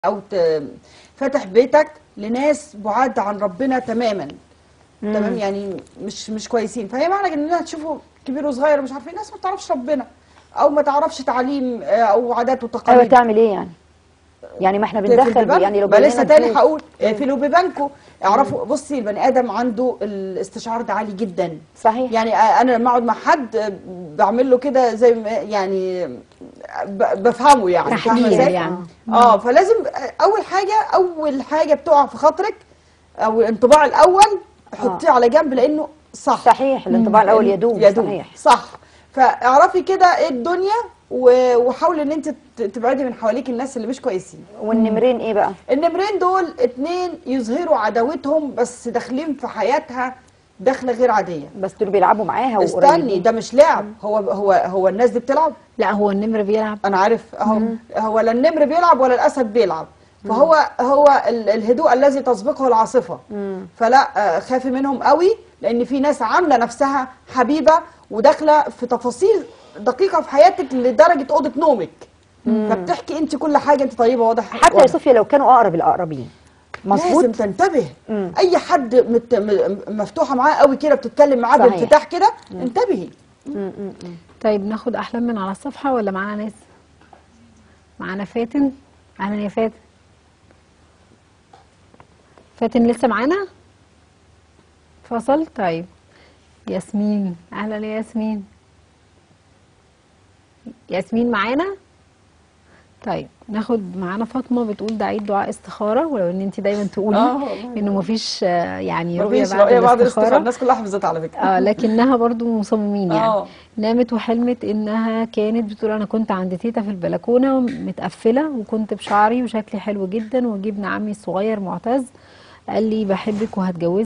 او ت- فاتح بيتك لناس بعاد عن ربنا تماما تمام يعني مش مش كويسين فهي معنى ان انها تشوفه كبير وصغير مش عارفين ناس ما تعرفش ربنا او ما تعرفش تعليم آه، او عادات ايوه وتقاليد تعمل ايه يعني يعني ما احنا بندخل بيبان- يعني لو ما لسه بنينا تاني فلوس. هقول آه، في لو بيبانكو اعرفوا بصي البني ادم عنده الاستشعار ده عالي جدا صحيح يعني آه، انا لما اقعد مع حد آه، بعمل له كده زي ما يعني ب- بفهمه يعني فاهمة تحليل إزاي؟ يعني. اه فلازم اول حاجه اول حاجه بتقع في خاطرك او الانطباع الاول حطيه على جنب لانه صح صحيح الانطباع الاول يدوم يدوم صحيح صح فاعرفي كده ايه الدنيا و- وحاولي ان انت ت- تبعدي من حواليك الناس اللي مش كويسين والنمرين ايه بقى النمرين دول اتنين يظهروا عداوتهم بس داخلين في حياتها دخله غير عاديه بس دول بيلعبوا معاها استني وقريبين ده مش لعب هو هو هو الناس دي بتلعب لا هو النمر بيلعب انا عارف اهو هو لا النمر بيلعب ولا الاسد بيلعب فهو هو ال- الهدوء الذي تسبقه العاصفه فلا آه، خافي منهم قوي لان في ناس عامله نفسها حبيبه وداخله في تفاصيل دقيقه في حياتك لدرجه اوضه نومك فبتحكي انت كل حاجه انت طيبه واضح حتى يا واضح. صوفيا لو كانوا اقرب الاقربين مظبوط لازم تنتبه مم. اي حد مت... م- مفتوحه معاه قوي كده بتتكلم معاه صحيح. بانفتاح كده انتبهي م- م- م. طيب ناخد احلام من على الصفحه ولا معانا ناس معانا فاتن اهلا يا فاتن فاتن لسه معانا فصل طيب ياسمين اهلا يا ياسمين ياسمين معانا طيب ناخد معانا فاطمه بتقول ده عيد دعاء استخاره ولو ان انت دايما تقولي آه والله. انه مفيش آه، يعني رؤيه مفيش بعد رؤيه بعد الاستخاره الاستخاره الناس كلها حفظت على فكره اه لكنها برضو مصممين يعني آه. نامت وحلمت انها كانت بتقول انا كنت عند تيتا في البلكونه متقفله وكنت بشعري وشكلي حلو جدا وجبنا عمي الصغير معتز قال لي بحبك وهتجوزك